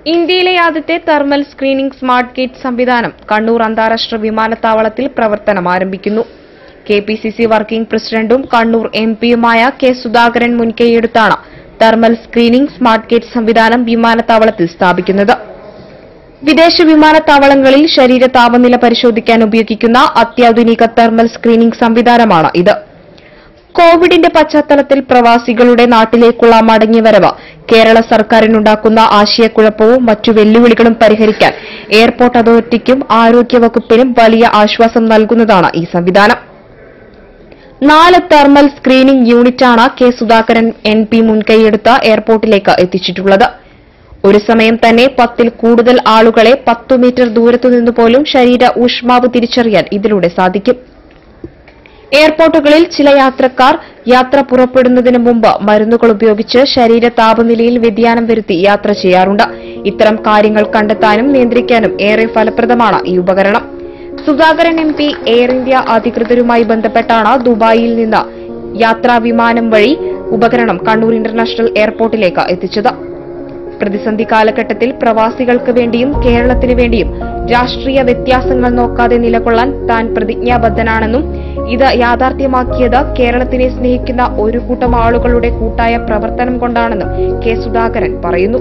ഇന്ത്യയിലെ ആദ്യത്തെ thermal screening smart gate സംവിധാനം കണ്ണൂർ അന്താരാഷ്ട്ര വിമാനത്താവളത്തിൽ പ്രവർത്തനം ആരംഭിക്കുന്നു K P C C working പ്രസിഡന്റും കണ്ണൂർ എം പിയുമായ കെ സുധാകരൻ മുൻകൈയെടുത്താണ് തെർമൽ സ്ക്രീനിംഗ് സ്മാർട്ട് ഗേറ്റ് സംവിധാനം വിമാനത്താവളത്തിൽ സ്ഥാപിക്കുന്നത് വിദേശ വിമാനത്താവളങ്ങളിൽ ശരീര താപനില പരിശോധിക്കാൻ ഉപയോഗിക്കുന്ന അത്യാധുനിക തെർമൽ സ്ക്രീനിംഗ് സംവിധാനമാണ് ഇത് കോവിഡിന്റെ പശ്ചാത്തലത്തിൽ പ്രവാസികളുടെ നാട്ടിലേക്കുള്ള മടങ്ങിവരവ് കേരള സർക്കാരിനുണ്ടാക്കുന്ന ആശയക്കുഴപ്പവും മറ്റു വെല്ലുവിളികളും പരിഹരിക്കാൻ എയർപോർട്ട് അതോറിറ്റിക്കും ആരോഗ്യവകുപ്പിനും വലിയ ആശ്വാസം നൽകുന്നതാണ് ഈ സംവിധാനം നാല് തെർമൽ സ്ക്രീനിംഗ് യൂണിറ്റാണ് കെ സുധാകരൻ എൻ പി മുൻകൈയെടുത്ത് എയർപോർട്ടിലേക്ക് എത്തിച്ചിട്ടുള്ളത് ഒരു സമയം തന്നെ പത്തിൽ കൂടുതൽ ആളുകളെ പത്തു മീറ്റർ ദൂരത്തുനിന്ന് പോലും ശരീര ഊഷ്മാവ് തിരിച്ചറിയാൻ ഇതിലൂടെ സാധിക്കും എയർപോർട്ടുകളിൽ ചില യാത്രക്കാർ യാത്ര പുറപ്പെടുന്നതിന് മുമ്പ് മരുന്നുകൾ ഉപയോഗിച്ച് ശരീര താപനിലയിൽ വ്യതിയാനം വരുത്തി യാത്ര ചെയ്യാറുണ്ട് ഇത്തരം കാര്യങ്ങൾ കണ്ടെത്താനും നിയന്ത്രിക്കാനും ഏറെ ഫലപ്രദമാണ് ഈ ഉപകരണം Sudhakaran M P air India അധികൃതരുമായി ബന്ധപ്പെട്ടാണ് ദുബായിൽ നിന്ന് യാത്രാ വിമാനം വഴി ഉപകരണം കണ്ണൂർ ഇന്റർനാഷണൽ എയർപോർട്ടിലേക്ക് എത്തിച്ചത് പ്രതിസന്ധി കാലഘട്ടത്തിൽ പ്രവാസികൾക്ക് വേണ്ടിയും കേരളത്തിന് വേണ്ടിയും രാഷ്ട്രീയ വ്യത്യാസങ്ങൾ നോക്കാതെ നിലകൊള്ളാൻ താൻ പ്രതിജ്ഞാബദ്ധനാണെന്നും ഇത് യാഥാർത്ഥ്യമാക്കിയത് കേരളത്തിനെ സ്നേഹിക്കുന്ന ഒരു കൂട്ടം ആളുകളുടെ കൂട്ടായ പ്രവർത്തനം കൊണ്ടാണെന്നും കെ സുധാകരൻ പറയുന്നു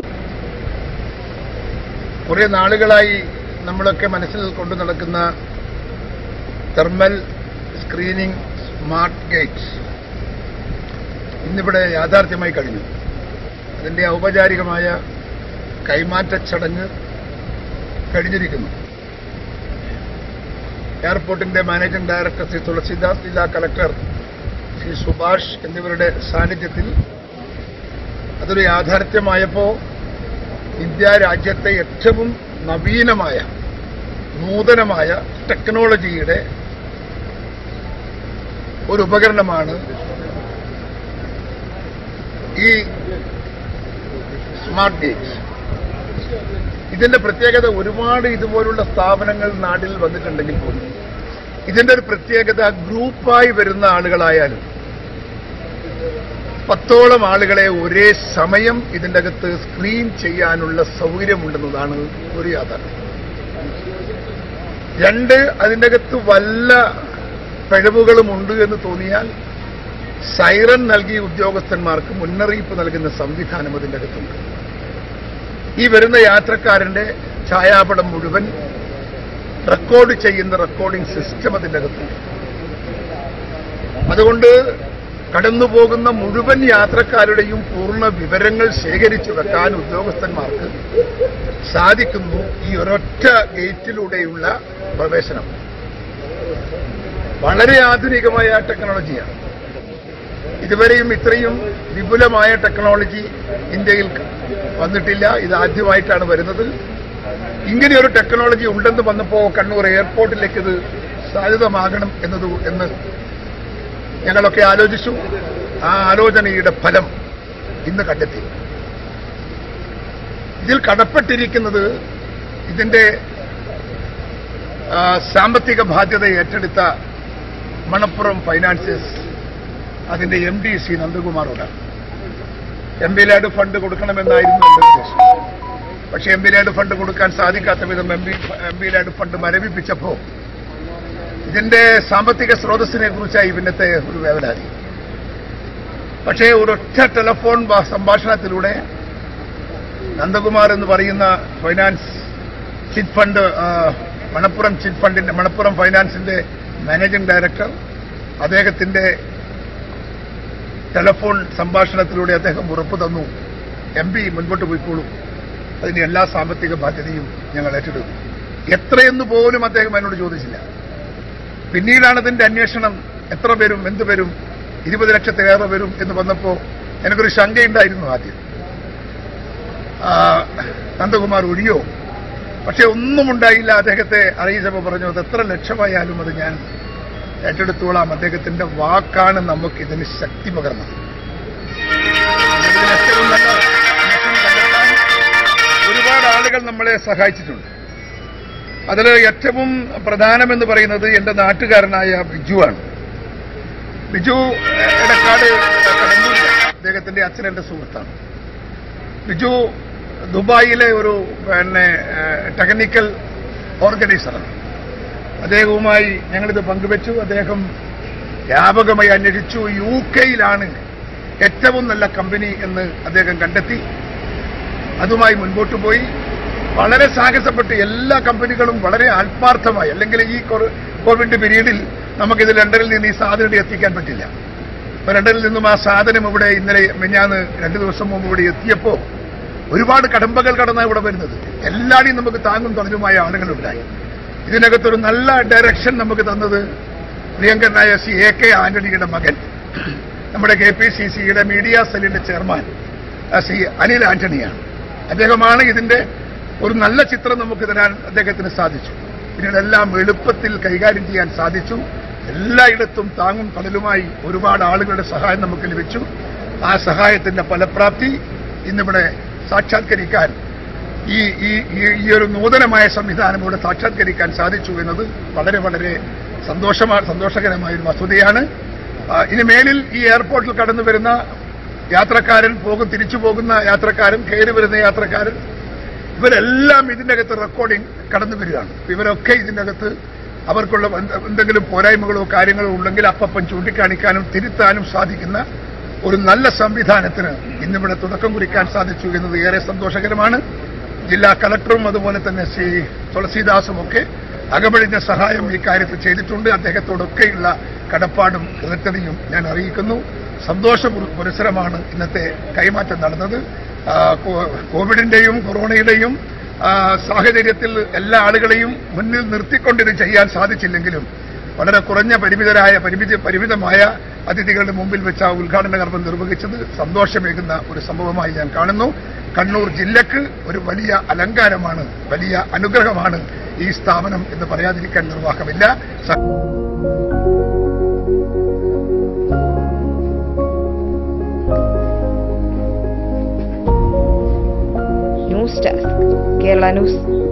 കുറേ നാളുകളായി നമ്മളൊക്കെ മനസ്സിൽ കൊണ്ടു നടക്കുന്ന തെർമൽ സ്ക്രീനിംഗ് സ്മാർട്ട് ഗേറ്റ് ഇന്നിവിടെ യാഥാർത്ഥ്യമായി കഴിഞ്ഞു അതിന്റെ ഔപചാരികമായ കൈമാറ്റ ചടങ്ങ് കഴിഞ്ഞിരിക്കുന്നു എയർപോർട്ടിന്റെ മാനേജിംഗ് ഡയറക്ടർ ശ്രീ തുളസിദാസ് ജില്ലാ കളക്ടർ ശ്രീ സുഭാഷ് എന്നിവരുടെ സാന്നിധ്യത്തിൽ അതൊരു യാഥാർത്ഥ്യമായപ്പോൾ ഇന്ത്യ രാജ്യത്തെ ഏറ്റവും നവീനമായ നൂതനമായ ടെക്നോളജിയുടെ ഒരു ഉപകരണമാണ് ഈ സ്മാർട്ട് ഗേറ്റ് ഇതിന്റെ പ്രത്യേകത ഒരുപാട് ഇതുപോലുള്ള സ്ഥാപനങ്ങൾ നാട്ടിൽ വന്നിട്ടുണ്ടെങ്കിൽ പോലും ഇതിന്റെ ഒരു പ്രത്യേകത ഗ്രൂപ്പായി വരുന്ന ആളുകളായാലും പത്തോളം ആളുകളെ ഒരേ സമയം ഇതിന്റെ അകത്ത് സ്ക്രീൻ ചെയ്യാനുള്ള സൗകര്യമുണ്ടെന്നതാണ് ഒരു യാഥാർത്ഥ്യം രണ്ട് അതിന്റെ അകത്ത് വല്ല പിഴവുകളുമുണ്ട് എന്ന് തോന്നിയാൽ സൈറൻ നൽകിയ ഉദ്യോഗസ്ഥന്മാർക്ക് മുന്നറിയിപ്പ് നൽകുന്ന സംവിധാനം അതിന്റെ അകത്തുണ്ട് ഈ വരുന്ന യാത്രക്കാരന്റെ ഛായാപടം മുഴുവൻ റെക്കോർഡ് ചെയ്യുന്ന റെക്കോർഡിംഗ് സിസ്റ്റം അതിന്റെ അകത്തുണ്ട് അതുകൊണ്ട് കടന്നുപോകുന്ന മുഴുവൻ യാത്രക്കാരുടെയും പൂർണ്ണ വിവരങ്ങൾ ശേഖരിച്ചു വെക്കാൻ ഉദ്യോഗസ്ഥന്മാർക്ക് സാധിക്കുന്നു ഈ ഒരൊറ്റ ഗേറ്റിലൂടെയുള്ള പ്രവേശനം വളരെ ആധുനികമായ ടെക്നോളജിയാണ് ഇതുവരെയും ഇത്രയും വിപുലമായ ടെക്നോളജി ഇന്ത്യയിൽ വന്നിട്ടില്ല ഇത് ആദ്യമായിട്ടാണ് വരുന്നത് ഇങ്ങനെ ഒരു ടെക്നോളജി ഉണ്ടെന്ന് വന്നപ്പോൾ കണ്ണൂർ എയർപോർട്ടിലേക്ക് ഇത് സാധ്യതമാകണം എന്നത് എന്ന് ഞങ്ങളൊക്കെ ആലോചിച്ചു ആ ആലോചനയുടെ ഫലം ഇന്ന് കണ്ടെത്തി ഇതിൽ കടപ്പെട്ടിരിക്കുന്നത് ഇതിന്റെ ആ, സാമ്പത്തിക ബാധ്യത ഏറ്റെടുത്ത മണപ്പുറം ഫൈനാൻസേഴ്സ് അതിന്റെ എം ഡി സി നന്ദകുമാറോടാണ് എം പി ലാഡ് ഫണ്ട് കൊടുക്കണമെന്നായിരുന്നു എന്റെ ഉദ്ദേശം പക്ഷെ എം പി ലാഡ് ഫണ്ട് കൊടുക്കാൻ സാധിക്കാത്ത വിധം M P M P LAD fund മരവിപ്പിച്ചപ്പോ ഇതിന്റെ സാമ്പത്തിക സ്രോതസ്സിനെ കുറിച്ചായി പിന്നത്തെ ഒരു വേവലാതി പക്ഷേ ഒരൊറ്റ ടെലഫോൺ ബ- സംഭാഷണത്തിലൂടെ നന്ദകുമാർ എന്ന് പറയുന്ന ഫൈനാൻസ് ചിറ്റ് ഫണ്ട് ആ, മണപ്പുറം ചിറ്റ് ഫണ്ടിന്റെ മണപ്പുറം ഫൈനാൻസിന്റെ മാനേജിംഗ് ഡയറക്ടർ അദ്ദേഹത്തിന്റെ ടെലഫോൺ സംഭാഷണത്തിലൂടെ അദ്ദേഹം ഉറപ്പു തന്നു എം പി മുൻപോട്ട് പോയിക്കോളൂ അതിന്റെ എല്ലാ സാമ്പത്തിക ബാധ്യതയും ഞങ്ങൾ ഏറ്റെടുക്കും എത്രയെന്ന് പോലും അദ്ദേഹം എന്നോട് ചോദിച്ചില്ല പിന്നീടാണ് അതിന്റെ അന്വേഷണം എത്ര വരും എന്ത് വരും ഇരുപത് ലക്ഷത്തിലേറെ വരും എന്ന് വന്നപ്പോ എനിക്കൊരു ശങ്കയുണ്ടായിരുന്നു ആദ്യം ആ, നന്ദകുമാർ ഒഴിയോ പക്ഷെ ഒന്നും ഉണ്ടായില്ല അദ്ദേഹത്തെ അറിയിച്ചപ്പോൾ പറഞ്ഞു അത് എത്ര ലക്ഷമായാലും അത് ഞാൻ ഏറ്റെടുത്തോളാം അദ്ദേഹത്തിന്റെ വാക്കാണ് നമുക്ക് ഇതിന് ശക്തി പകർന്നത് ഇതിന് ഏറ്റവും നല്ല ലക്ഷ്യം കണ്ടെത്താൻ ഒരുപാട് ആളുകൾ നമ്മളെ സഹായിച്ചിട്ടുണ്ട് അതിൽ ഏറ്റവും പ്രധാനമെന്ന് പറയുന്നത് എന്റെ നാട്ടുകാരനായ ബിജുവാണ് ബിജു ഏഹ്, എടക്കാട് കടന്നൂരിലാണ് അദ്ദേഹത്തിന്റെ അച്ഛൻ എന്റെ സുഹൃത്താണ് ബിജു ദുബായിലെ ഒരു പിന്നെ ടെക്നിക്കൽ ഓർഗനൈസറാണ് അദ്ദേഹവുമായി ഞങ്ങളിത് പങ്കുവച്ചു അദ്ദേഹം വ്യാപകമായി അന്വേഷിച്ചു യു കെയിലാണ് ഏറ്റവും നല്ല കമ്പനി എന്ന് അദ്ദേഹം കണ്ടെത്തി അതുമായി മുൻപോട്ട് പോയി വളരെ സാഹസപ്പെട്ട് എല്ലാ കമ്പനികളും വളരെ ആത്മാർത്ഥമായി അല്ലെങ്കിൽ ഈ കൊറ- കോവിഡ് പീരീഡിൽ നമുക്കിത് ലണ്ടനിൽ നിന്ന് ഈ സാധനം ഇവിടെ എത്തിക്കാൻ പറ്റില്ല അപ്പൊ ലണ്ടനിൽ നിന്നും ആ സാധനം ഇവിടെ ഇന്നലെ മിഞ്ഞാന്ന് രണ്ടു ദിവസം മുമ്പ് ഇവിടെ എത്തിയപ്പോ ഒരുപാട് കടമ്പകൾ കടന്നാണ് ഇവിടെ വരുന്നത് എല്ലാവരെയും നമുക്ക് താങ്ങും തണലുമായ ആളുകളുണ്ടായി ഇതിനകത്തൊരു നല്ല ഡയറക്ഷൻ നമുക്ക് തന്നത് പ്രിയങ്കരനായ സി എ കെ ആന്റണിയുടെ മകൻ നമ്മുടെ കെ പി സി സിയുടെ മീഡിയ സെല്ലിന്റെ ചെയർമാൻ ആ, ശ്രീ അനിൽ ആന്റണിയാണ് അദ്ദേഹമാണ് ഇതിന്റെ ഒരു നല്ല ചിത്രം നമുക്ക് തരാൻ അദ്ദേഹത്തിന് സാധിച്ചു പിന്നീട് എല്ലാം എളുപ്പത്തിൽ കൈകാര്യം ചെയ്യാൻ സാധിച്ചു എല്ലായിടത്തും താങ്ങും തണലുമായി ഒരുപാട് ആളുകളുടെ സഹായം നമുക്ക് ലഭിച്ചു ആ സഹായത്തിന്റെ ഫലപ്രാപ്തി ഇന്നിവിടെ സാക്ഷാത്കരിക്കാൻ ഈ ഈ ഈ- ഈ ഒരു നൂതനമായ സംവിധാനം ഇവിടെ സാക്ഷാത്കരിക്കാൻ സാധിച്ചു എന്നത് വളരെ വളരെ സന്തോഷമാണ് സന്തോഷകരമായ ഒരു വസ്തുതയാണ് ആ, ഇനി മേലിൽ ഈ എയർപോർട്ടിൽ കടന്നു വരുന്ന യാത്രക്കാരൻ പോകും തിരിച്ചു പോകുന്ന യാത്രക്കാരൻ കയറി വരുന്ന യാത്രക്കാരൻ ഇവരെല്ലാം ഇതിന്റെ അകത്ത് റെക്കോർഡിംഗ് കടന്നു വരികയാണ് അപ്പൊ ഇവരൊക്കെ ഇതിന്റെ അകത്ത് അവർക്കുള്ള എന്ത- എന്തെങ്കിലും പോരായ്മകളോ കാര്യങ്ങളോ ഉണ്ടെങ്കിൽ അപ്പപ്പം ചൂണ്ടിക്കാണിക്കാനും തിരുത്താനും സാധിക്കുന്ന ഒരു നല്ല സംവിധാനത്തിന് ഇന്നിവിടെ തുടക്കം കുറിക്കാൻ സാധിച്ചു എന്നത് ഏറെ സന്തോഷകരമാണ് ജില്ലാ കളക്ടറും അതുപോലെ തന്നെ ശ്രീ തുളസീദാസും ഒക്കെ അകമഴിഞ്ഞ സഹായം ഈ കാര്യത്തിൽ ചെയ്തിട്ടുണ്ട് അദ്ദേഹത്തോടൊക്കെയുള്ള കടപ്പാടും കൃതജ്ഞതയും ഞാൻ അറിയിക്കുന്നു സന്തോഷ പുര- പുരസരമാണ് ഇന്നത്തെ കൈമാറ്റം നടന്നത് ആ, കോ- കോവിഡിന്റെയും കൊറോണയുടെയും ആ, സാഹചര്യത്തിൽ എല്ലാ ആളുകളെയും മുന്നിൽ നിർത്തിക്കൊണ്ട് ഇത് ചെയ്യാൻ സാധിച്ചില്ലെങ്കിലും വളരെ കുറഞ്ഞ പരിമിതരായ പരിമിതി പരിമിതമായ അതിഥികളുടെ മുമ്പിൽ വെച്ച് ആ ഉദ്ഘാടന കർമ്മം നിർവഹിച്ചത് സന്തോഷമേകുന്ന ഒരു സംഭവമായി ഞാൻ കാണുന്നു കണ്ണൂർ ജില്ലക്ക് ഒരു വലിയ അലങ്കാരമാണ് വലിയ അനുഗ്രഹമാണ് ഈ സ്ഥാപനം എന്ന് പറയാതിരിക്കാൻ നിർവാഹമില്ല സ- ന്യൂസ് ഡെസ്ക് കേരള ന്യൂസ്